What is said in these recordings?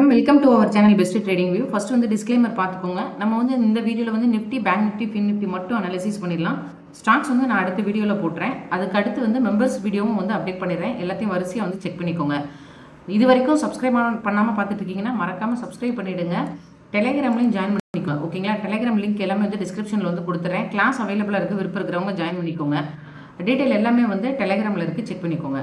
welcome to our channel best trading view first வந்து disclaimer பார்த்துக்கோங்க நம்ம வந்து இந்த வீடியோவில் வந்து Nifty bank Nifty fin Nifty மட்டும் அனலைசிஸ் பண்ணிடலாம் ஸ்டாக்ஸ் வந்து நான் அடுத்த வீடியோவில் போட்டுறேன் அதுக்கு அடுத்து வந்து மெம்பர்ஸ் வீடியோவும் வந்து அப்டேட் பண்ணிடுறேன் எல்லாத்தையும் வரிசையாக வந்து செக் பண்ணிக்கோங்க இது வரைக்கும் சப்ஸ்கிரைப் பண்ணாமல் பார்த்துட்டு இருக்கீங்கன்னா மறக்காமல் சப்ஸ்கிரைப் பண்ணிவிடுங்க டெலிகிராம்லையும் ஜாயின் பண்ணிக்கோங்க ஓகேங்களா டெலிகிராம் லிங்க் எல்லாமே வந்து டிஸ்கிரிப்ஷனில் வந்து கொடுத்துறேன் கிளாஸ் அவைலபிளாக இருக்குது விருப்பம் இருக்கிறவங்க ஜாயின் பண்ணிக்கோங்க டீட்டெயில் எல்லாமே வந்து டெலிகிராமில் இருக்குது செக் பண்ணிக்கோங்க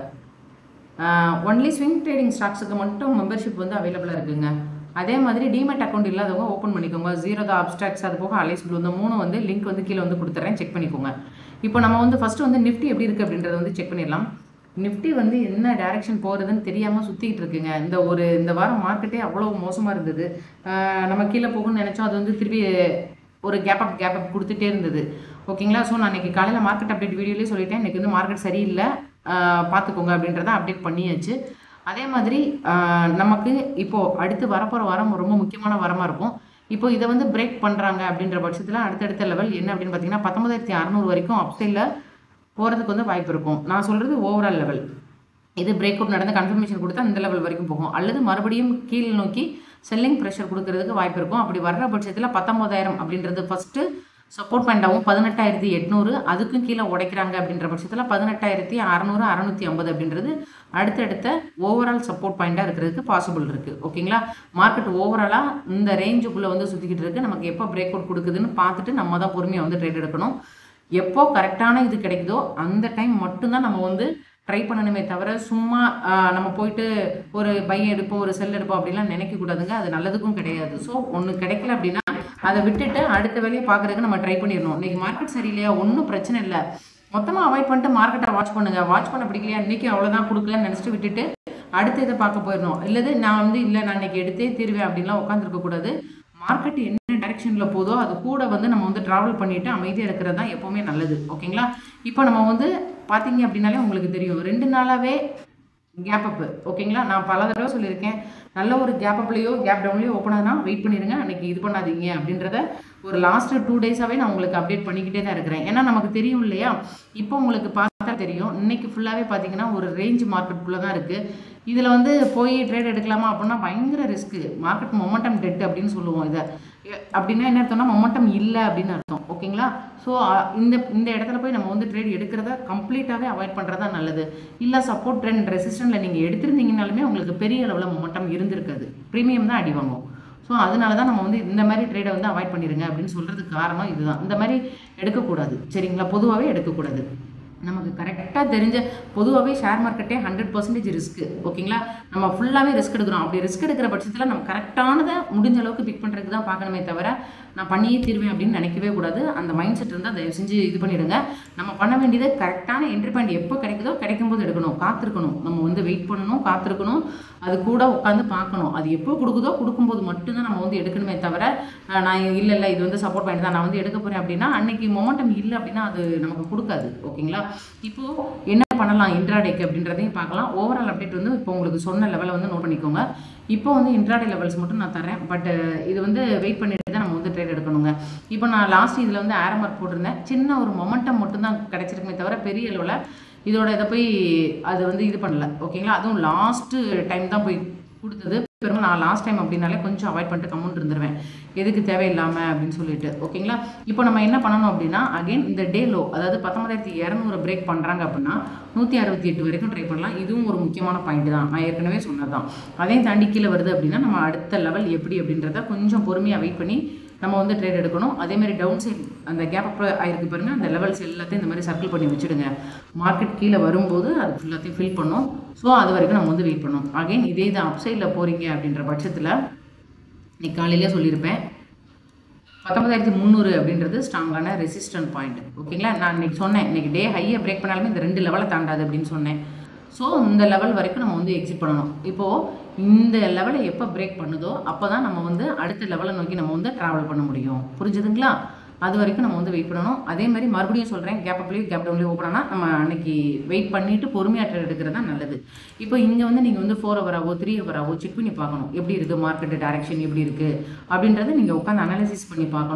ஒன்லி ஸ்விங் ட்ரேடிங் ஸ்டாக்ஸுக்கு மட்டும் மெம்பர்ஷிப் வந்து அவைலபிளாக இருக்குங்க அதே மாதிரி டிமெட் அக்கௌண்ட் இல்லாதவங்க ஓப்பன் பண்ணிக்கோங்க ஜீரோ த அப்ஸ்ட்ராக்ஸ் அது போக அலைஸ் ப்ளூ இந்த மூணு வந்து லிங்க் வந்து கீழே வந்து கொடுத்துறேன் செக் பண்ணிக்கோங்க இப்போ நம்ம வந்து ஃபஸ்ட்டு வந்து நிஃப்டி எப்படி இருக்குது அப்படின்றத வந்து செக் பண்ணிடலாம் நிஃப்டி வந்து என்ன டைரக்ஷன் போகிறதுன்னு தெரியாமல் சுற்றிக்கிட்டு இருக்குங்க இந்த ஒரு இந்த வாரம் மார்க்கெட்டே அவ்வளோ மோசமாக இருந்தது ஆஹ் நம்ம கீழே போகணும்னு நினச்சோம் அது வந்து திருப்பி ஒரு கேப் அப் கேப் அப் கொடுத்துட்டே இருந்தது ஓகேங்களா ஸோ நான் இன்னைக்கு காலையில் மார்க்கெட் அப்டேட் வீடியோலேயே சொல்லிட்டேன் இன்னைக்கு வந்து மார்க்கெட் சரியில்லை ஆஹ் பார்த்துக்கோங்க அப்படின்றத அப்டேட் பண்ணியாச்சு அதே மாதிரி ஆஹ் நமக்கு இப்போது அடுத்து வரப்போகிற வாரம் ரொம்ப முக்கியமான வாரமாக இருக்கும் இப்போ இதை வந்து பிரேக் பண்ணுறாங்க அப்படின்ற பட்சத்தில் அடுத்தடுத்த லெவல் என்ன அப்படின்னு பார்த்தீங்கன்னா பத்தொன்பதாயிரத்தி அறநூறு வரைக்கும் அப்சைடில் போகிறதுக்கு வந்து வாய்ப்பு இருக்கும் நான் சொல்கிறது ஓவரால் லெவல் இது பிரேக் அவுட் நடந்து கன்ஃபர்மேஷன் கொடுத்தா இந்த லெவல் வரைக்கும் போகும் அல்லது மறுபடியும் கீழ் நோக்கி செல்லிங் ப்ரெஷர் கொடுக்கறதுக்கு வாய்ப்பு இருக்கும் அப்படி வர்ற பட்சத்தில் பத்தொன்பதாயிரம் அப்படின்றது ஃபஸ்ட்டு சப்போர்ட் பாயிண்டாகவும் பதினெட்டாயிரத்தி எட்நூறு அதுக்கும் கீழே உடைக்கிறாங்க அப்படின்ற பட்சத்தில் பதினெட்டாயிரத்தி அறநூறு அறநூற்றி ஐம்பது அப்படின்றது அடுத்தடுத்த ஓவரால் சப்போர்ட் பாயிண்டாக இருக்கிறதுக்கு பாசிபிள் இருக்குது ஓகேங்களா மார்க்கெட் ஓவராலாக இந்த ரேஞ்சுக்குள்ளே வந்து சுற்றிக்கிட்டு இருக்கு நமக்கு எப்போ பிரேக் அவுட் கொடுக்குதுன்னு பார்த்துட்டு நம்ம தான் பொறுமையாக வந்து ட்ரேட் எடுக்கணும் எப்போ கரெக்டான இது கிடைக்குதோ அந்த டைம் மட்டும்தான் நம்ம வந்து ட்ரை பண்ணணுமே தவிர சும்மா ஆஹ், நம்ம போயிட்டு ஒரு பை எடுப்போம் ஒரு செல் எடுப்போம் அப்படிலாம் நினைக்க கூடாதுங்க அது நல்லதுக்கும் கிடையாது ஸோ ஒன்று கிடைக்கல அப்படின்னா அதை விட்டுட்டு அடுத்த வேலையை பார்க்கறதுக்கு நம்ம ட்ரை பண்ணிடணும் இன்னைக்கு மார்க்கெட் சரியில்லையா ஒன்றும் பிரச்சனை இல்லை மொத்தமாக அவாய்ட் பண்ணிட்டு மார்க்கெட்டை வாட்ச் பண்ணுங்க வாட்ச் பண்ண பிடிக்கலையா இன்னைக்கு அவ்வளோதான் கொடுக்கலன்னு நினச்சிட்டு விட்டுட்டு அடுத்த இதை பார்க்க போயிடணும் இல்லது நான் வந்து இல்லை நான் இன்னைக்கு எடுத்தே தீருவேன் அப்படின்லாம் உட்காந்துருக்க கூடாது மார்க்கெட் என்ன டைரக்ஷனில் போதோ அது கூட வந்து நம்ம வந்து ட்ராவல் பண்ணிட்டு அமைதியாக இருக்கிறது தான் எப்போவுமே நல்லது ஓகேங்களா இப்போ நம்ம வந்து பார்த்தீங்க அப்படின்னாலே உங்களுக்கு தெரியும் ரெண்டு நாளாகவே கேப் அப் ஓகேங்களா நான் பல தடவை சொல்லியிருக்கேன் நல்ல ஒரு கேப் அப்லேயோ கேப் டவுன்லேயோ ஓப்பன் ஆகுனா வெயிட் பண்ணிடுங்க அன்னைக்கு இது பண்ணாதீங்க அப்படின்றத ஒரு லாஸ்ட் டூ டேஸாகவே நான் உங்களுக்கு அப்டேட் பண்ணிக்கிட்டே தான் இருக்கிறேன் ஏன்னா நமக்கு தெரியும் இல்லையா இப்போ உங்களுக்கு பார்த்தா தெரியும் இன்னைக்கு ஃபுல்லாகவே பார்த்தீங்கன்னா ஒரு ரேஞ்ச் மார்க்கெட்டுக்குள்ளே தான் இருக்குது இதில் வந்து போய் ட்ரேட் எடுக்கலாமா அப்படின்னா பயங்கர ரிஸ்க்கு மார்க்கெட் மொமெண்டம் டெட் அப்படின்னு சொல்லுவோம் இதை எ- அப்படின்னா என்ன அர்த்தம்னா மொமெண்டம் இல்லை அப்படின்னு அர்த்தம் ஓகேங்களா ஸோ இந்த இந்த இடத்துல போய் நம்ம வந்து ட்ரேட் எடுக்கிறத கம்ப்ளீட்டாகவே அவாய்ட் பண்ணுறது தான் நல்லது இல்லை சப்போர்ட் ட்ரெண்ட் ரெசிஸ்டன்ட்ல நீங்கள் எடுத்திருந்தீங்கனாலுமே உங்களுக்கு பெரிய அளவில் மொமெண்டம் இருந்திருக்காது ப்ரீமியம் தான் அடி வாங்கும் ஸோ அதனால தான் நம்ம வந்து இந்த மாதிரி ட்ரேடை வந்து அவாய்ட் பண்ணிடுங்க அப்படின்னு சொல்கிறதுக்கு காரணம் இதுதான் இந்த மாதிரி எடுக்கக்கூடாது சரிங்களா பொதுவாகவே எடுக்கக்கூடாது நமக்கு கரெக்டாக தெரிஞ்ச பொதுவாகவே ஷேர் மார்க்கெட்டே ஹண்ட்ரட் பர்சன்டேஜ் ரிஸ்க் ஓகேங்களா நம்ம ஃபுல்லாகவே ரிஸ்க் எடுக்கிறோம் அப்படி ரிஸ்க் எடுக்கிற பட்சத்தில் நம்ம கரெக்டானதை முடிஞ்ச அளவுக்கு பிக் பண்ணுறதுக்கு தான் பார்க்கணுமே தவிர நான் பண்ணியே தீருவேன் அப்படின்னு நினைக்கவே கூடாது அந்த மைண்ட் செட் இருந்தால் தயவு செஞ்சு இது பண்ணிடுங்க நம்ம பண்ண வேண்டியது கரெக்டான என்ட்ரி பாயிண்ட் எப்போ கிடைக்குதோ கிடைக்கும் போது எடுக்கணும் காத்திருக்கணும் நம்ம வந்து வெயிட் பண்ணணும் காத்திருக்கணும் அது கூட உட்காந்து பார்க்கணும் அது எப்போ கொடுக்குதோ கொடுக்கும்போது மட்டும்தான் நம்ம வந்து எடுக்கணுமே தவிர அஹ், நான் இல்லை இல்லை இது வந்து சப்போர்ட் பாயிண்ட் தான் நான் வந்து எடுக்க போகிறேன் அப்படின்னா அன்னைக்கு மொமெண்டம் இல்லை அப்படின்னா அது நமக்கு கொடுக்காது ஓகேங்களா இப்போ என்ன பண்ணலாம் இன்ட்ராடேக்கு அப்படின்றதையும் பார்க்கலாம் ஓவரால் அப்டேட் வந்து இப்போ உங்களுக்கு சொன்ன லெவலை வந்து நோட் பண்ணிக்கோங்க இப்போ வந்து இன்ட்ராடே லெவல்ஸ் மட்டும் நான் தரேன் பட் இது வந்து வெயிட் பண்ணிட்டு தான் நம்ம வந்து ட்ரேட் எடுக்கணுங்க இப்போ நான் லாஸ்ட் இதில் வந்து ஆரோ மார்க் போட்டிருந்தேன் சின்ன ஒரு மொமெண்டம் மட்டும் தான் கிடைச்சிருக்குமே தவிர பெரிய அளவில் இதோட இதை போய் அது வந்து இது பண்ணல ஓகேங்களா அதுவும் லாஸ்ட்டு டைம் தான் போய் கொடுத்தது பெருமை நான் லாஸ்ட் டைம் அப்படின்னாலே கொஞ்சம் அவாய்ட் பண்ணிட்டு கம்முன்னு இருந்துருவேன் எதுக்கு தேவையில்லாமல் அப்படின்னு சொல்லிட்டு ஓகேங்களா இப்போ நம்ம என்ன பண்ணணும் அப்படின்னா அகைன் இந்த டே லோ அதாவது பத்தொன்பதாயிரத்தி இரநூறு பிரேக் பண்ணுறாங்க அப்படின்னா நூற்றி அறுபத்தி எட்டு வரைக்கும் ட்ரை பண்ணலாம் இதுவும் ஒரு முக்கியமான பாயிண்ட் தான் நான் ஏற்கனவே சொன்னது தான் அதையும் தாண்டி கீழே வருது அப்படின்னா நம்ம அடுத்த லெவல் எப்படி அப்படின்றத கொஞ்சம் பொறுமையாக வெயிட் பண்ணி நம்ம வந்து ட்ரேட் எடுக்கணும் அதே மாதிரி டவுன் சைட் அந்த கேப் அப் ஆயிருக்கு பாருங்க அந்த லெவல்ஸ் எல்லாத்தையும் இந்த மாதிரி சர்க்கிள் பண்ணி வச்சுடுங்க மார்க்கெட் கீழே வரும்போது அது ஃபுல்லாத்தையும் ஃபில் பண்ணும் ஸோ அது வரைக்கும் நம்ம வந்து வெயிட் பண்ணணும் அகைன் இதே தான் அப் சைடில் போகிறீங்க அப்படின்ற பட்சத்தில் இன்னைக்கு காலையிலே சொல்லியிருப்பேன் பத்தொன்பதாயிரத்தி முந்நூறு அப்படின்றது ஸ்ட்ராங்கான ரெசிஸ்டன்ட் பாயிண்ட் ஓகேங்களா நான் இன்னைக்கு சொன்னேன் இன்னைக்கு டே ஹையை பிரேக் பண்ணாலுமே இந்த ரெண்டு லெவலை தாண்டாது அப்படின்னு சொன்னேன் ஸோ இந்த லெவல் வரைக்கும் நம்ம வந்து எக்ஸிட் பண்ணணும் இப்போது இந்த லெவலை எப்போ பிரேக் பண்ணுதோ அப்போ தான் நம்ம வந்து அடுத்த லெவலை நோக்கி நம்ம வந்து ட்ராவல் பண்ண முடியும் புரிஞ்சுதுங்களா அது வரைக்கும் நம்ம வந்து வெயிட் பண்ணணும் அதே மாதிரி மறுபடியும் சொல்கிறேன் கேப் அப்லேயும் கேப் டவுன்லேயும் ஓப்பன் ஆனால் நம்ம அன்னைக்கு வெயிட் பண்ணிட்டு பொறுமையாக ட்ரேட் எடுக்கிறது தான் நல்லது இப்போ இங்கே வந்து நீங்கள் வந்து ஃபோர் ஹவராவோ த்ரீ ஹவராவோ செக் பண்ணி பார்க்கணும் எப்படி இருக்குது மார்க்கெட் டைரக்ஷன் எப்படி இருக்குது அப்படின்றத நீங்கள் உட்காந்து அனாலிசிஸ் பண்ணி பார்க்கணும்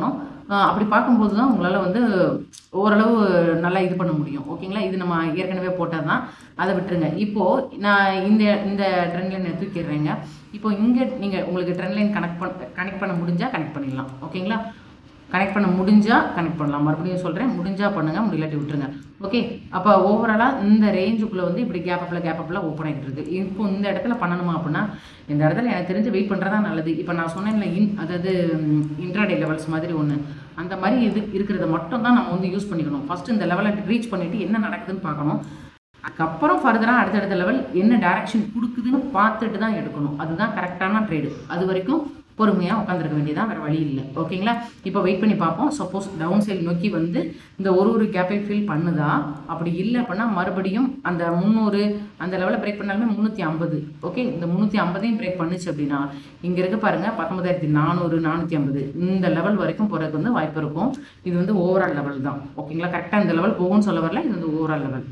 ஆஹ் அப்படி பார்க்கும்போது தான் உங்களால் வந்து ஓரளவு நல்லா இது பண்ண முடியும் ஓகேங்களா இது நம்ம ஏற்கனவே போட்டது தான் அதை விட்டுருங்க இப்போது நான் இந்த இந்த ட்ரெண்ட் லைனை தூக்கிடுறேங்க இப்போ இங்கே நீங்கள் உங்களுக்கு ட்ரெண்ட் லைன் கனெக்ட் பண்ண கனெக்ட் பண்ண முடிஞ்சால் கனெக்ட் பண்ணிடலாம் ஓகேங்களா கனெக்ட் பண்ண முடிஞ்சா கனெக்ட் பண்ணலாம் மறுபடியும் சொல்கிறேன் முடிஞ்சா பண்ணுங்க முடியலாட்டி விட்டுருங்க ஓகே அப்போ ஓவராலாக இந்த ரேஞ்சுக்குள்ளே வந்து இப்படி கேப் அப்பில் கேப் அப்பில் ஓப்பன் ஆகிட்டு இருக்கு இப்போ இந்த இடத்துல பண்ணணுமா அப்படின்னா இந்த இடத்துல எனக்கு தெரிஞ்சு வெயிட் பண்ணுறதா நல்லது இப்போ நான் சொன்னேன்ல இன் அதாவது இன்ட்ராடே லெவல்ஸ் மாதிரி ஒன்று அந்த மாதிரி இது இருக்கிறத மட்டும் தான் நம்ம வந்து யூஸ் பண்ணிக்கணும் ஃபர்ஸ்ட் இந்த லெவலை ரீச் பண்ணிட்டு என்ன நடக்குதுன்னு பார்க்கணும் அதுக்கப்புறம் ஃபர்தராக அடுத்தடுத்த லெவல் என்ன டைரக்ஷன் கொடுக்குதுன்னு பார்த்துட்டு தான் எடுக்கணும் அதுதான் கரெக்டான ட்ரேடு அது வரைக்கும் பொறுமையாக உட்காந்துருக்க வேண்டியதான் வேறு வழி இல்லை ஓகேங்களா இப்போ வெயிட் பண்ணி பார்ப்போம் சப்போஸ் டவுன் சைடு நோக்கி வந்து இந்த ஒரு ஒரு கேப்பை ஃபில் பண்ணுதா அப்படி இல்லை அப்படின்னா மறுபடியும் அந்த முந்நூறு அந்த லெவலில் பிரேக் பண்ணாலுமே முந்நூற்றி ஐம்பது ஓகே இந்த முந்நூற்றி ஐம்பதையும் பிரேக் பண்ணுச்சு அப்படின்னா இங்கே இருக்க பாருங்க பத்தொன்பதாயிரத்தி நானூறு நானூற்றி ஐம்பது இந்த லெவல் வரைக்கும் போகிறதுக்கு வந்து வாய்ப்பு இருக்கும் இது வந்து ஓவரால் லெவல் தான் ஓகேங்களா கரெக்டாக இந்த லெவல் போகும்னு சொல்ல வரல இது வந்து ஓவரால் லெவல்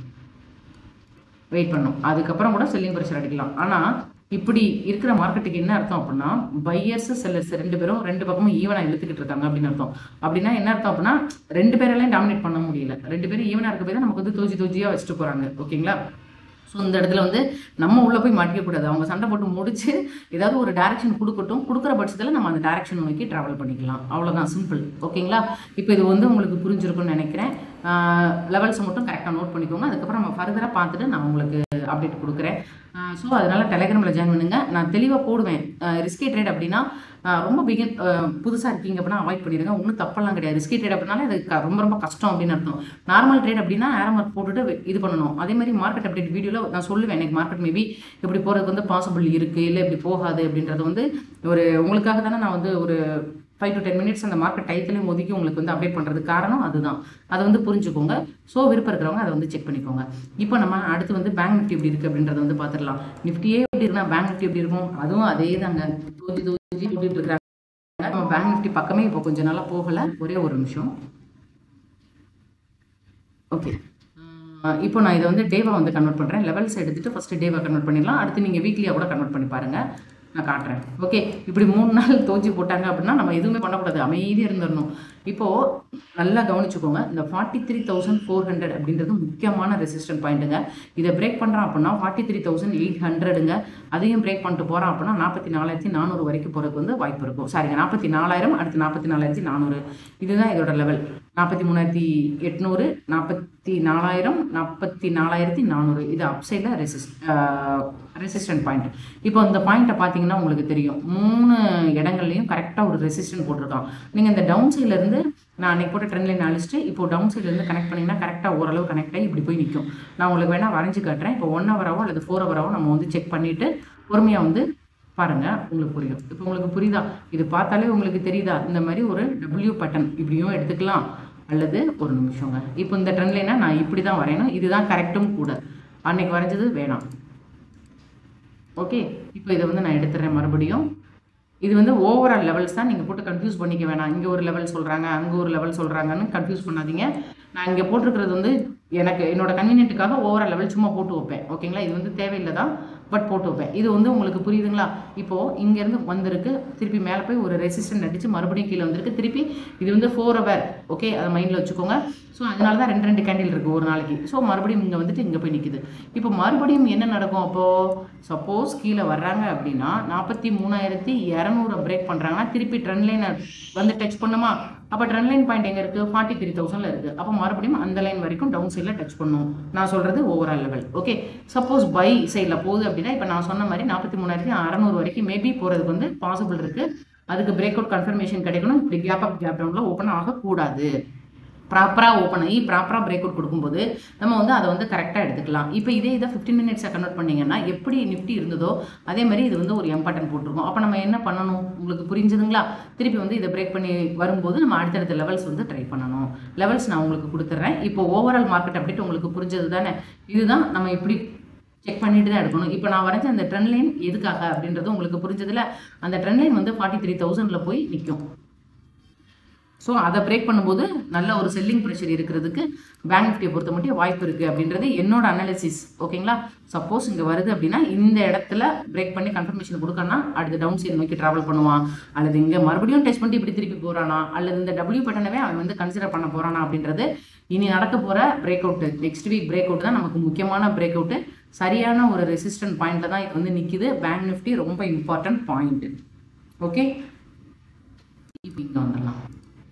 வெயிட் பண்ணும் அதுக்கப்புறம் கூட செல்லிங் ப்ரெஷர் அடிக்கலாம் ஆனால் இப்படி இருக்கிற மார்க்கெட்டுக்கு என்ன அர்த்தம் அப்படின்னா பையர்ஸ் செல்லர்ஸ் ரெண்டு பேரும் ரெண்டு பக்கமும் ஈவனாக இழுத்துக்கிட்டு இருக்காங்க அப்படின்னு அர்த்தம் அப்படின்னா என்ன அர்த்தம் அப்படின்னா ரெண்டு பேராலையும் டாமினேட் பண்ண முடியல ரெண்டு பேரும் ஈவனாக இருக்க போய் தான் நமக்கு வந்து தோஜி தோஜியாக வச்சுட்டு போகிறாங்க ஓகேங்களா ஸோ இந்த இடத்துல வந்து நம்ம உள்ளே போய் மாட்டிக்கக்கூடாது அவங்க சண்டை போட்டு முடிச்சு ஏதாவது ஒரு டைரக்ஷன் கொடுக்கட்டும் கொடுக்குற பட்சத்தில் நம்ம அந்த டைரக்ஷன் நோக்கி ட்ராவல் பண்ணிக்கலாம் அவ்வளோதான் சிம்பிள் ஓகேங்களா இப்போ இது வந்து உங்களுக்கு புரிஞ்சிருக்கும்னு நினைக்கிறேன் லெவல்ஸை மட்டும் கரெக்டாக நோட் பண்ணிக்கோங்க அதுக்கப்புறம் நம்ம ஃபர்தராக பார்த்துட்டு நான் உங்களுக்கு அப்டேட் கொடுக்குறேன் ஸோ அதனால் டெலிகிராமில் ஜாயின் பண்ணுங்க நான் தெளிவாக போடுவேன் ரிஸ்கி ட்ரேட் அப்படின்னா ஆஹ் ரொம்ப பிகின் புதுசாக இருக்கீங்க அப்படின்னா அவாய்ட் பண்ணிடுங்க ஒன்றும் தப்பெல்லாம் கிடையாது ரிஸ்கி ட்ரேட் அப்படின்னாலே அது க- ரொம்ப ரொம்ப கஷ்டம் அப்படின்னு அர்த்தம் நார்மல் ட்ரேட் அப்படின்னா ஏரோ மார்க் போட்டுட்டு வெ- இது பண்ணணும் அதே மாதிரி மார்க்கெட் அப்டேட் வீடியோவில் நான் சொல்லுவேன் எனக்கு மார்க்கெட் மேபி இப்படி போகிறதுக்கு வந்து பாசிபிள் இருக்குது இல்லை இப்படி போகாது அப்படின்றது வந்து ஒரு உங்களுக்காக தானே நான் வந்து ஒரு ஃபைவ் டு டென் மினிட்ஸ் அந்த மார்க்கெட் டயத்துலையும் ஒதுக்கி உங்களுக்கு வந்து அப்டேட் பண்ணுறது காரணம் அதுதான் அதை வந்து புரிஞ்சுக்கோங்க ஸோ விருப்பம் இருக்கிறவங்க அதை வந்து செக் பண்ணிக்கோங்க இப்போ நம்ம அடுத்து வந்து பேங்க் நிஃப்டி எப்படி இருக்குது அப்படின்றத வந்து பார்த்துடலாம் நிஃப்டியே எப்படி இருக்குன்னா பேங்க் நிஃப்டி எப்படி இருக்கும் அதுவும் அதே தாங்க தூஜி தூஜி கூட்டிட்டு இருக்கிறாங்க நம்ம பேங்க் நிஃப்டி பக்கமே இப்போ கொஞ்ச நாளாக போகலை ஒரே ஒரு நிமிஷம் ஓகே இப்போ நான் இதை வந்து டேவா வந்து கன்வெர்ட் பண்ணுறேன் லெவல்ஸ் எடுத்துட்டு ஃபர்ஸ்ட் டேவா கன்வெர்ட் பண்ணிடலாம் அடுத்து நீங்கள் வீக்லியாக கூட கன்வெர்ட் பண்ணி பாருங்க நான் காட்டுறேன் ஓகே இப்படி மூணு நாள் தோச்சி போட்டாங்க அப்படின்னா நம்ம எதுவுமே பண்ணக்கூடாது அமைதியாக இருந்துடணும் இப்போது நல்லா கவனிச்சுக்கோங்க இந்த forty three thousand four hundred அப்படின்றது முக்கியமான ரெசிஸ்டன்ட் பாயிண்ட்டுங்க இதை பிரேக் பண்ணுறான் அப்படின்னா ஃபார்ட்டி த்ரீ தௌசண்ட் எயிட் ஹண்ட்ரடுங்க அதையும் பிரேக் பண்ணிட்டு போகிறான் அப்படின்னா நாற்பத்தி நாலாயிரத்தி நானூறு வரைக்கும் போகிறதுக்கு வந்து வாய்ப்பு இருக்கும் சாரிங்க நாற்பத்தி நாலாயிரம் அடுத்து நாற்பத்தி நாலாயிரத்தி நானூறு இதுதான் இதோட லெவல் நாற்பத்தி மூணாயிரத்தி எட்நூறு நாற்பத்தி நாலாயிரம் நாற்பத்தி நாலாயிரத்தி நானூறு இது அப்சைடில் ரெசிஸ்ட் ரெசிஸ்டன்ட் பாயிண்ட் இப்போ இந்த பாயிண்ட்டை பார்த்தீங்கன்னா உங்களுக்கு தெரியும் மூணு இடங்கள்லையும் கரெக்டாக ஒரு ரெசிஸ்டன்ட் போட்டிருக்கான் நீங்கள் இந்த டவுன் சைட்லேருந்து நான் அன்னைக்கு போட்ட ட்ரெண்ட் லைன் அழிச்சிட்டு இப்போ டவுன் சைட்லேருந்து கனெக்ட் பண்ணிங்கன்னா கரெக்டாக ஓரளவு கனெக்ட் ஆகி இப்படி போய் நிற்கும் நான் உங்களுக்கு வேணால் வரைஞ்சி காட்டுறேன் இப்போ ஒன் ஹவராவோ அல்லது ஃபோர் ஹவராவோ நம்ம வந்து செக் பண்ணிவிட்டு பொறுமையாக வந்து பாருங்க உங்களுக்கு புரியும் இப்போ உங்களுக்கு புரியுதா இது பார்த்தாலே உங்களுக்கு தெரியுதா இந்த மாதிரி ஒரு டபிள்யூ பட்டன் இப்படியும் எடுத்துக்கலாம் அல்லது ஒரு நிமிஷங்க இப்போ இந்த ட்ரெண்ட் லைனை நான் இப்படி தான் வரையணும் இதுதான் கரெக்டும் கூட அன்னைக்கு வரைஞ்சது வேணாம் ஓகே இப்போ இதை வந்து நான் எடுத்துறேன் மறுபடியும் இது வந்து ஓவரால் லெவல்ஸ் தான் நீங்கள் போட்டு கன்ஃபியூஸ் பண்ணிக்க வேணாம் இங்கே ஒரு லெவல் சொல்கிறாங்க அங்கே ஒரு லெவல் சொல்கிறாங்கன்னு கன்ஃபியூஸ் பண்ணாதீங்க நான் இங்கே போட்டிருக்கிறது வந்து எனக்கு என்னோட கன்வீனியன்ட்டுக்காக ஓவரால் லெவல் சும்மா போட்டு வைப்பேன் ஓகேங்களா இது வந்து தேவையில்லை தான் பட் போட்டு வைப்பேன் இது வந்து உங்களுக்கு புரியுதுங்களா இப்போது இங்கேருந்து வந்திருக்கு திருப்பி மேலே போய் ஒரு ரெசிஸ்டன்ட் அடித்து மறுபடியும் கீழே வந்திருக்கு திருப்பி இது வந்து ஃபோர் ஹவர் ஓகே அதை மைண்டில் வச்சுக்கோங்க ஸோ அதனால தான் ரெண்டு ரெண்டு கேண்டில் இருக்குது ஒரு நாளைக்கு ஸோ மறுபடியும் இங்கே வந்துட்டு இங்கே போய் நிற்குது இப்போ மறுபடியும் என்ன நடக்கும் அப்போது சப்போஸ் கீழே வர்றாங்க அப்படின்னா நாற்பத்தி மூணாயிரத்தி இரநூறு பிரேக் பண்ணுறாங்கன்னா திருப்பி ட்ரெண்ட் லைனை வந்து டச் பண்ணுமா அப்போ ட்ரெண்ட் லைன் பாயிண்ட் எங்கே இருக்குது ஃபார்ட்டி த்ரீ தௌசண்டில் இருக்குது அப்போ மறுபடியும் அந்த லைன் வரைக்கும் டவுன் சைடில் டச் பண்ணும் நான் சொல்கிறது overall level okay suppose buy சைடில் போகுது அப்படின்னா இப்போ நான் சொன்ன மாதிரி நாற்பத்தி மூணாயிரத்தி அறநூறு வரைக்கும் மேபி போகிறதுக்கு வந்து பாசிபிள் இருக்குது அதுக்கு பிரேக் அவுட் கன்ஃபர்மேஷன் கிடைக்கணும் இப்படி கேப் அப் கேப் டவுனில் ஓப்பன் ஆகக்கூடாது ப்ராப்பராக ஓப்பன் ஆகி ப்ராப்பராக பிரேக் அவுட் கொடுக்கும்போது நம்ம வந்து அதை வந்து கரெக்டாக எடுத்துக்கலாம் இப்போ இதே இதை ஃபிஃப்டீன் மினிட்ஸை கன்வெர்ட் பண்ணிங்கன்னா எப்படி நிஃப்டி இருந்ததோ அதே மாதிரி இது வந்து ஒரு எம்பார்ட்டன் போட்டிருக்கோம் அப்போ நம்ம என்ன பண்ணணும் உங்களுக்கு புரிஞ்சுதுங்களா திருப்பி வந்து இதை பிரேக் பண்ணி வரும்போது நம்ம அடுத்தடுத்த லெவல்ஸ் வந்து ட்ரை பண்ணணும் லெவல்ஸ் நான் உங்களுக்கு கொடுத்துட்றேன் இப்போ ஓவரால் மார்க்கெட் அப்டேட் உங்களுக்கு புரிஞ்சது தானே இதுதான் நம்ம இப்படி செக் பண்ணிட்டு தான் எடுக்கணும் இப்போ நான் வரைஞ்ச அந்த ட்ரெண்ட் லைன் எதுக்காக அப்படின்றது உங்களுக்கு புரிஞ்சதில்ல அந்த ட்ரெண்ட் லைன் வந்து ஃபார்ட்டி த்ரீ தௌசண்டில் போய் நிற்கும் ஸோ அதை பிரேக் பண்ணும்போது நல்ல ஒரு செல்லிங் ப்ரெஷர் இருக்கிறதுக்கு பேங்க் நிஃப்டியை பொறுத்த மட்டும் வாய்ப்பு இருக்குது அப்படின்றது என்னோட அனாலிசிஸ் ஓகேங்களா சப்போஸ் இங்கே வருது அப்படின்னா இந்த இடத்துல பிரேக் பண்ணி கன்ஃபர்மேஷன் கொடுக்கணும்னா அடுத்து டவுன் சைடு நோக்கி ட்ராவல் பண்ணுவான் அல்லது இங்கே மறுபடியும் டெஸ்ட் பண்ணி இப்படி திருப்பி போகிறானா அல்லது இந்த டபிள்யூ பட்டனவே அவன் வந்து கன்சிடர் பண்ண போகிறானா அப்படின்றது இனி நடக்க போகிற break out next week break out தான் நமக்கு முக்கியமான பிரேக் அவுட்டு சரியான ஒரு ரெசிஸ்டன்ட் பாயிண்ட்ல தான் இது வந்து நிற்கிது பேங்க் நிஃப்டி ரொம்ப இம்பார்ட்டன்ட் பாயிண்ட் ஓகே இப்போ இங்கே வந்துடலாம்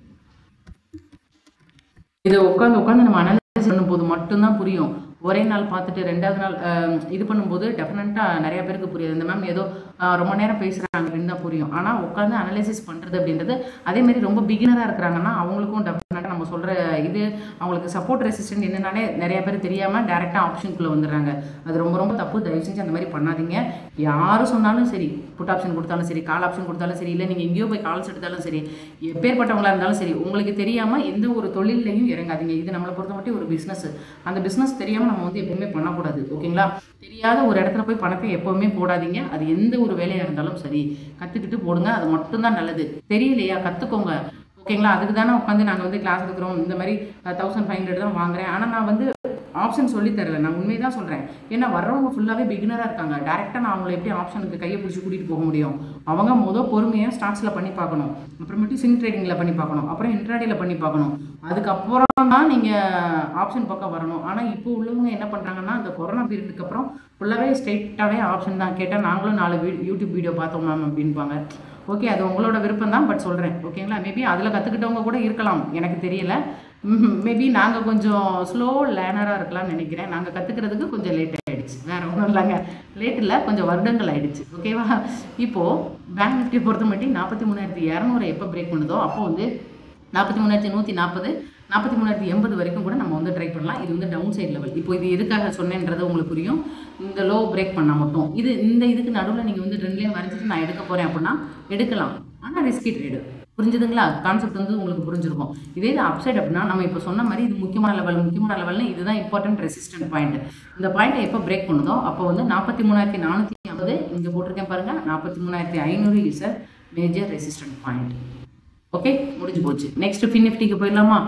இதை உட்காந்து உட்காந்து நம்ம அனலைஸ் பண்ணும்போது மட்டும்தான் புரியும் ஒரே நாள் பார்த்துட்டு ரெண்டாவது நாள் அஹ், இது பண்ணும்போது டெஃபினட்டாக நிறைய பேருக்கு புரியாது இந்த மேம் ஏதோ அஹ், ரொம்ப நேரம் பேசுகிறாங்க அப்படின்னு தான் புரியும் ஆனால் உட்காந்து அனலைசிஸ் பண்ணுறது அப்படின்றது அதே மாதிரி ரொம்ப பிகினராக இருக்கிறாங்கன்னா அவங்களுக்கும் டெஃபினட்டாக நம்ம சொல்கிற இது அவங்களுக்கு சப்போர்ட் ரெசிஸ்டன்ட் என்னன்னாலே நிறைய பேர் தெரியாமல் டேரெக்டாக ஆப்ஷனுக்குள்ளே வந்துடுறாங்க அது ரொம்ப ரொம்ப தப்பு தயவு செஞ்சு அந்த மாதிரி பண்ணாதீங்க யார் சொன்னாலும் சரி புட் ஆப்ஷன் கொடுத்தாலும் சரி கால் ஆப்ஷன் கொடுத்தாலும் சரி இல்லை நீங்கள் எங்கேயோ போய் கால்ஸ் எடுத்தாலும் சரி எப்பேற்பட்டவங்களா இருந்தாலும் சரி உங்களுக்கு தெரியாமல் எந்த ஒரு தொழிலையும் இறங்காதீங்க இது நம்மளை பொறுத்த மட்டும் ஒரு பிஸ்னஸ் அந்த பிஸ்னஸ் தெரியாமல் நம்ம வந்து எப்பவுமே பண்ணக்கூடாது ஓகேங்களா தெரியாத ஒரு இடத்துல போய் பணத்தை எப்பவுமே போடாதீங்க அது எந்த ஒரு வேலையாக இருந்தாலும் சரி கற்றுக்கிட்டு போடுங்க அது மட்டும்தான் நல்லது தெரியலையா கற்றுக்கோங்க ஓகேங்களா அதுக்கு தானே உட்காந்து நாங்கள் வந்து கிளாஸ் எடுக்கிறோம் இந்த மாதிரி தௌசண்ட் ஃபைவ் ஹண்ட்ரட் தான் வாங்குறேன் ஆனால் நான் வந்து ஆப்ஷன் சொல்லி தரல நான் உண்மையை தான் சொல்கிறேன் ஏன்னா வர்றவங்க ஃபுல்லாகவே பிகினராக இருக்காங்க டேரெக்டாக நான் அவங்கள எப்படி ஆப்ஷனுக்கு கையை பிடிச்சி கூட்டிகிட்டு போக முடியும் அவங்க மொதல் பொறுமையாக ஸ்டாக்ஸில் பண்ணி பார்க்கணும் அப்புறமேட்டு சிங் ட்ரேடிங்கில் பண்ணி பார்க்கணும் அப்புறம் இன்ட்ராடியில் பண்ணி பார்க்கணும் அதுக்கப்புறம் தான் நீங்கள் ஆப்ஷன் பக்கம் வரணும் ஆனால் இப்போ உள்ளவங்க என்ன பண்ணுறாங்கன்னா இந்த கொரோனா பீரியடுக்கு அப்புறம் ஃபுல்லாகவே ஸ்ட்ரெயிட்டாகவே ஆப்ஷன் தான் கேட்டால் நாங்களும் நாலு வீ யூடியூப் வீடியோ பார்த்தோம் மேம் அப்படின்பாங்க ஓகே அது உங்களோட விருப்பம் தான் பட் சொல்கிறேன் ஓகேங்களா மேபி அதில் கற்றுக்கிட்டவங்க கூட இருக்கலாம் எனக்கு தெரியல மேபி நாங்கள் கொஞ்சம் ஸ்லோ லேர்னராக இருக்கலாம்னு நினைக்கிறேன் நாங்கள் கற்றுக்கிறதுக்கு கொஞ்சம் லேட் ஆகிடுச்சு வேற ஒன்றும் இல்லைங்க லேட் இல்லை கொஞ்சம் வருடங்கள் ஆயிடுச்சு ஓகேவா இப்போது பேங்க் நிஃப்டி பொறுத்த மட்டும் நாற்பத்தி மூணாயிரத்தி இரநூறு எப்போ பிரேக் பண்ணுதோ அப்போ வந்து நாற்பத்தி மூணாயிரத்தி நூற்றி நாற்பது நாற்பத்தி மூணாயிரத்தி எண்பது வரைக்கும் கூட நம்ம வந்து ட்ரை பண்ணலாம் இது வந்து டவுன் சைட் லெவல் இப்போ இது எதுக்காக சொன்னேன்றது உங்களுக்கு புரியும் இந்த லோ பிரேக் பண்ணால் மட்டும் இது இந்த இதுக்கு நடுவில் நீங்கள் வந்து ரெண்டுலேயும் வரைஞ்சிட்டு நான் எடுக்க போகிறேன் அப்படின்னா எடுக்கலாம் ஆனால் ரிஸ்கி ட்ரேடு புரிஞ்சுதுங்களா கான்செப்ட் வந்து உங்களுக்கு புரிஞ்சிருக்கும் இதே இது அப்சைட் அப்படின்னா நம்ம இப்போ சொன்ன மாதிரி இது முக்கியமான லெவல் முக்கியமான லெவல்னு இதுதான் இம்பார்ட்டன்ட் ரெசிஸ்டன்ட் பாயிண்ட் இந்த பாயிண்ட்டை எப்போ பிரேக் பண்ணுதோ அப்போ வந்து நாற்பத்தி மூணாயிரத்தி நானூற்றி ஐம்பது இங்கே போட்டிருக்கேன் பாருங்க நாற்பத்தி மூணாயிரத்தி ஐநூறு is a major resistant point okay முடிஞ்சு போச்சு நெக்ஸ்ட் ஃபின் நிஃப்டிக்கு போயிடலாமா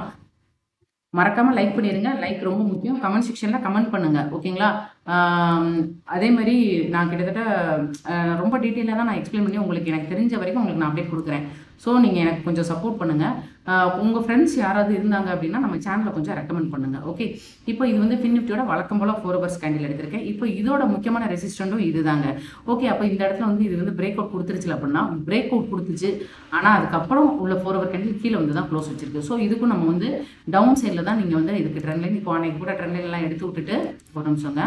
மறக்காம லைக் பண்ணிடுங்க லைக் ரொம்ப முக்கியம் கமெண்ட் செக்ஷன்ல கமெண்ட் பண்ணுங்க ஓகேங்களா ஆம், அதே மாதிரி நான் கிட்டத்தட்ட அஹ், ரொம்ப டீட்டெயிலாக தான் நான் எக்ஸ்பிளைன் பண்ணி உங்களுக்கு எனக்கு தெரிஞ்ச வரைக்கும் உங்களுக்கு நான் அப்டேட் கொடுக்குறேன் ஸோ நீங்கள் எனக்கு கொஞ்சம் சப்போர்ட் பண்ணுங்க ஆஹ், உங்க ஃப்ரெண்ட்ஸ் யாராவது இருந்தாங்க அப்படின்னா நம்ம சேனலை கொஞ்சம் ரெக்கமெண்ட் பண்ணுங்க ஓகே இப்போ இது வந்து ஃபின் நிஃப்டியோட வழக்கம் போல ஃபோர் ஹவர்ஸ் கேண்டில் எடுத்திருக்கேன் இப்போ இதோட முக்கியமான ரெசிஸ்டண்ட்டும் இதுதாங்க ஓகே அப்போ இந்த இடத்துல வந்து இது வந்து பிரேக் அவுட் கொடுத்துருச்சு அப்படின்னா பிரேக் அவுட் கொடுத்துச்சு ஆனால் அதுக்கப்புறம் உள்ள ஃபோர் ஹவர் கேண்டில் கீழே வந்து தான் க்ளோஸ் வச்சிருக்கு ஸோ இதுக்கும் நம்ம வந்து டவுன் சைடில் தான் நீங்கள் வந்து இதுக்கு ட்ரெண்ட் லைன் இப்போ அன்னைக்கு கூட ட்ரெண்ட் லைன் எல்லாம் எடுத்து விட்டுட்டு ஒரு நிமிஷங்க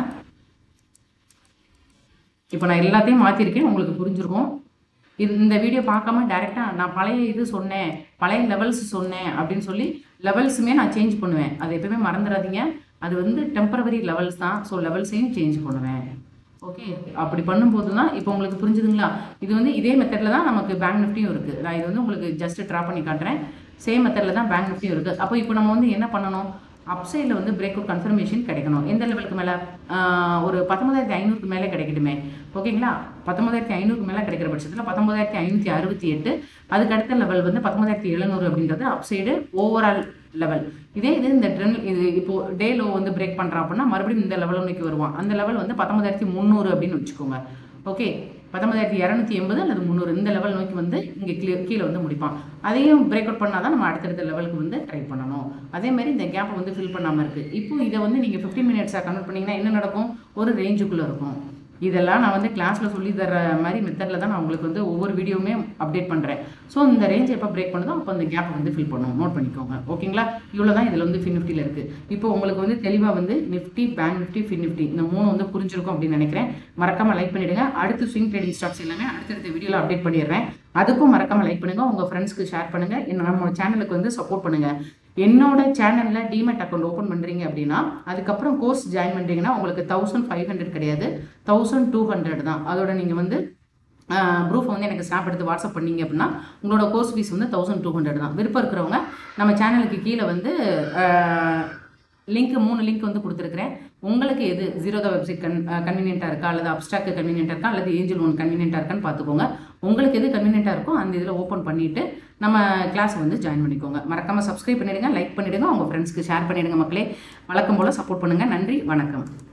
இப்போ நான் எல்லாத்தையும் மாற்றிருக்கேன் உங்களுக்கு புரிஞ்சிருக்கும் இது இந்த வீடியோ பார்க்காம டேரெக்டாக நான் பழைய இது சொன்னேன் பழைய லெவல்ஸ் சொன்னேன் அப்படின்னு சொல்லி லெவல்ஸுமே நான் சேஞ்ச் பண்ணுவேன் அதை எப்பவுமே மறந்துடாதீங்க அது வந்து டெம்பரவரி லெவல்ஸ் தான் ஸோ லெவல்ஸையும் சேஞ்ச் பண்ணுவேன் ஓகே அப்படி பண்ணும்போது தான் இப்போ உங்களுக்கு புரிஞ்சுதுங்களா இது வந்து இதே மெத்தடில் தான் நமக்கு பேங்க் நிஃப்டியும் இருக்குது நான் இது வந்து உங்களுக்கு ஜஸ்ட் ட்ரா பண்ணி காட்டுறேன் சேம் மெத்தடில் தான் பேங்க் நிஃப்டியும் இருக்குது அப்போ இப்போ நம்ம வந்து என்ன பண்ணணும் அப்சைடில் வந்து பிரேக் அவுட் கன்ஃபர்மேஷன் கிடைக்கணும் எந்த லெவலுக்கு மேலே ஒரு பத்தொன்பதாயிரத்தி ஐநூறுக்கு மேலே கிடைக்கட்டுமே ஓகேங்களா பத்தொன்பதாயிரத்தி ஐநூறுக்கு மேலே கிடைக்கிற பட்சத்தில் பத்தொன்பதாயிரத்தி ஐநூற்றி அறுபத்தி எட்டு அதுக்கு அடுத்த லெவல் வந்து பத்தொன்பதாயிரத்தி எழுநூறு அப்படின்றது அப்சைடு ஓவரால் லெவல் இதே இது இந்த ட்ரெண்ட் இது இப்போ டே லோ வந்து பிரேக் பண்ணுறான் அப்படின்னா மறுபடியும் இந்த லெவல் நோக்கி வருவான் அந்த லெவல் வந்து பத்தொன்பதாயிரத்தி முந்நூறு அப்படின்னு வச்சுக்கோங்க ஓகே பத்தொன்பதாயிரத்தி இரநூத்தி எண்பது அல்லது முந்நூறு இந்த லெவல் நோக்கி வந்து இங்கே கீழே கீழே வந்து முடிப்பான் அதையும் பிரேக் அவுட் பண்ணால் தான் நம்ம அடுத்தடுத்த லெவலுக்கு வந்து ட்ரை பண்ணணும் அதே மாதிரி இந்த கேப்பை வந்து ஃபில் பண்ணாமல் இருக்குது இப்போ இதை வந்து நீங்கள் ஃபிஃப்டீன் மினிட்ஸாக கன்வெர்ட் பண்ணிங்கன்னா என்ன நடக்கும் ஒரு ரேஞ்சுக்குள்ளே இருக்கும் இதெல்லாம் நான் வந்து கிளாஸில் சொல்லி தர மாதிரி மெத்தடில் தான் நான் உங்களுக்கு வந்து ஒவ்வொரு வீடியோவுமே அப்டேட் பண்ணுறேன் ஸோ இந்த ரேஞ்ச் எப்போ பிரேக் பண்ணுதோ அப்போ அந்த கேப்பை வந்து ஃபில் பண்ணுவோம் நோட் பண்ணிக்கோங்க ஓகேங்களா இவ்வளோ தான் இதில் வந்து ஃபின் நிஃப்டியில் இருக்குது இப்போ உங்களுக்கு வந்து தெளிவாக வந்து Nifty bank Nifty fin Nifty இந்த மூணு வந்து புரிஞ்சிருக்கும் அப்படின்னு நினைக்கிறேன் மறக்காம லைக் பண்ணிடுங்க அடுத்து ஸ்விங் ட்ரேடிங் ஸ்டாக்ஸ் எல்லாமே அடுத்தடுத்த வீடியோவில் அப்டேட் பண்ணிடுறேன் அதுக்கும் மறக்காம லைக் பண்ணுங்க உங்கள் ஃப்ரெண்ட்ஸ்க்கு ஷேர் பண்ணுங்க என்ன நம்ம சேனலுக்கு வந்து சப்போர்ட் பண்ணுங்க என்னோட சேனலில் டிமெட் அக்கௌண்ட் ஓப்பன் பண்ணுறீங்க அப்படின்னா அதுக்கப்புறம் கோர்ஸ் ஜாயின் பண்ணுறீங்கன்னா உங்களுக்கு தௌசண்ட் ஃபைவ் ஹண்ட்ரட் கிடையாது தௌசண்ட் டூ ஹண்ட்ரட் தான் அதோட நீங்கள் வந்து ப்ரூஃப் வந்து எனக்கு ஸ்னாப் எடுத்து வாட்ஸ்அப் பண்ணீங்க அப்படின்னா உங்களோட கோர்ஸ் ஃபீஸ் வந்து தௌசண்ட் டூ ஹண்ட்ரட் தான் விருப்பம் இருக்கிறவங்க நம்ம சேனலுக்கு கீழே வந்து லிங்க் மூணு லிங்க் வந்து கொடுத்துருக்குறேன் உங்களுக்கு எது ஜீரோதா வெப்சைட் கன் கன்வீனியண்ட்டாக இருக்கா அல்லது அப்டாக் கன்வீனியண்ட்டாக இருக்கா அல்லது ஏஞ்சல் ஒன் கன்வீனியண்ட்டாக இருக்கான்னு பார்த்துக்கோங்க உங்களுக்கு எது கன்வீனியண்ட்டாக இருக்கோ அந்த இதில் ஓப்பன் பண்ணிவிட்டு நம்ம கிளாஸ் வந்து ஜாயின் பண்ணிக்கோங்க மறக்காமல் சப்ஸ்கிரைப் பண்ணிவிடுங்க லைக் பண்ணிவிடுங்க உங்கள் ஃப்ரெண்ட்ஸ்க்கு ஷேர் பண்ணிவிடுங்க மக்களே வழக்கம் போல் சப்போர்ட் பண்ணுங்கள் நன்றி வணக்கம்